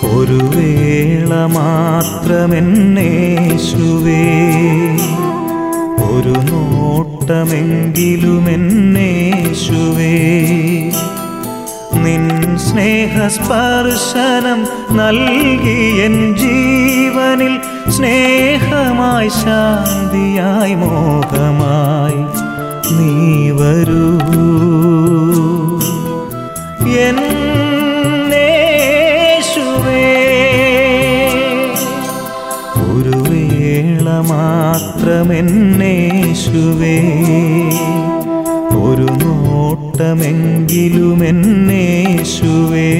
ഒരു വേള മാത്രമെന്നേശുവേ ഒരു നോട്ടമെങ്കിലും എന്നേശുവേ നിൻ സ്നേഹസ്പർശനം നൽകി എൻ ജീവനിൽ സ്നേഹമായി ശാന്തിയായി മോഹമായി നീ വരൂ എന്നേശുവേ ഒരു വേള മാത്രമെന്നേശുവേ ഒരു നോട്ടമെങ്കിലും എന്നേശുവേ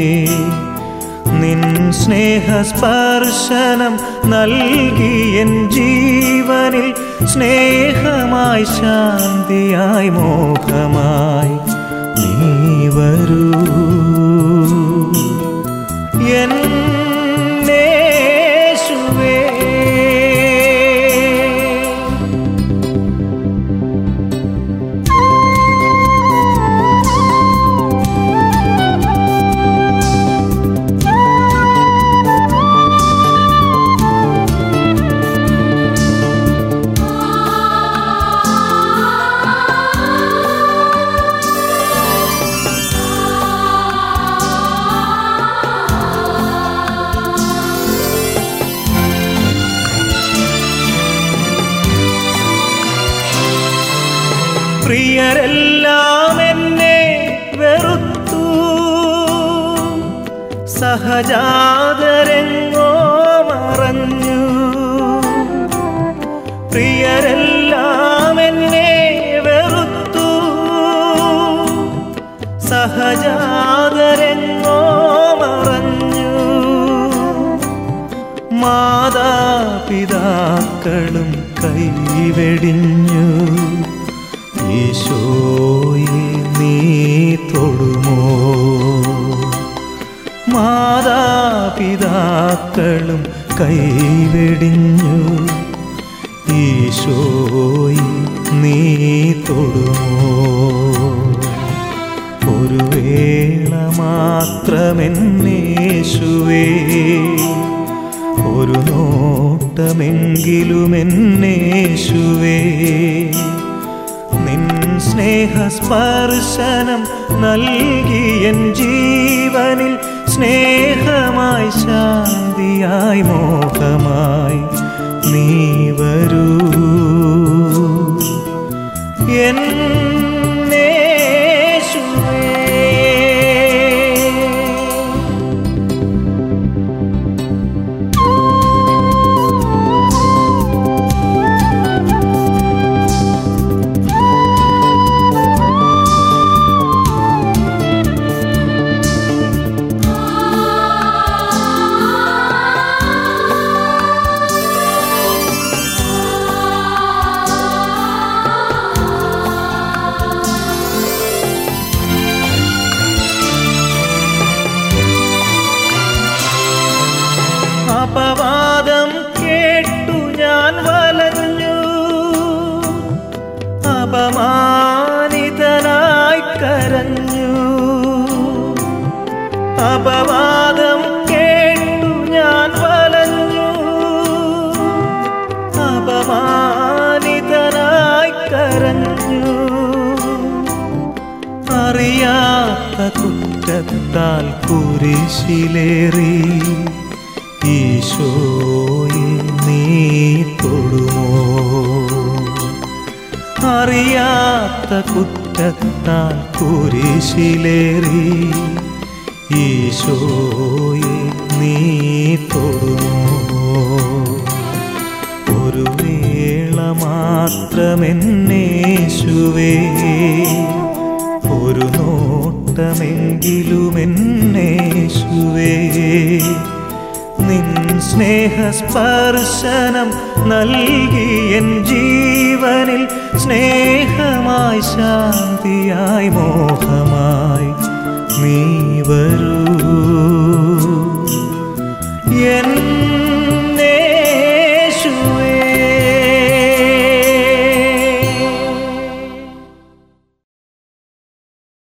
നിൻ സ്നേഹസ്പർശനം നൽകി എൻ ജീവനിൽ സ്നേഹമായി ശാന്തിയായി മോഹമായി നീ വരൂ എന്നേശുവേ പ്രിയരെല്ലാം എന്നെ വെറുത്തു സഹജാതരെങ്ങോ മറഞ്ഞു പ്രിയരെല്ലാം എന്നെ വെറുത്തു സഹജാതരെങ്ങോ മറഞ്ഞു മാതാപിതാക്കളും കൈവെടിഞ്ഞു ഈശോയെ നീ തൊടുമോ മാതാപിതാക്കളും കൈവെടിഞ്ഞു ഈശോയെ നീ തൊടുമോ ഒരു വേള മാത്രമെന്നേശുവേ ഒരു നോട്ടമെങ്കിലും എന്നേശുവേ നിൻ സ്നേഹസ്പർശനം നൽകി എൻ ജീവനിൽ സ്നേഹമായി ശാന്തിയായി മോഹമായി നീ വരൂ എന്നേശുവേ അപവാദം കേട്ടു ഞാൻ വലഞ്ഞു അപമാനിതനായി കരഞ്ഞു അപവാദം കേട്ടു ഞാൻ വലഞ്ഞു അപമാനിതനായി കരഞ്ഞു അറിയാത്ത കുറ്റത്താൽ കുരിശിലേറി ഈശോയെ നീ തൊടുമോ അറിയാത്ത കുറ്റത്താൽ കുരിശിലേറി ഈശോയെ നീ തൊടുമോ ഒരു വേള മാത്രമെന്നേശുവേ ഒരു നോട്ടമെങ്കിലും എന്നേശുവേ നിൻ സ്നേഹസ്പർശനം നൽകി എൻ ജീവനിൽ സ്നേഹമായി ശാന്തിയായി മോഹമായി നീ വരൂ എൻ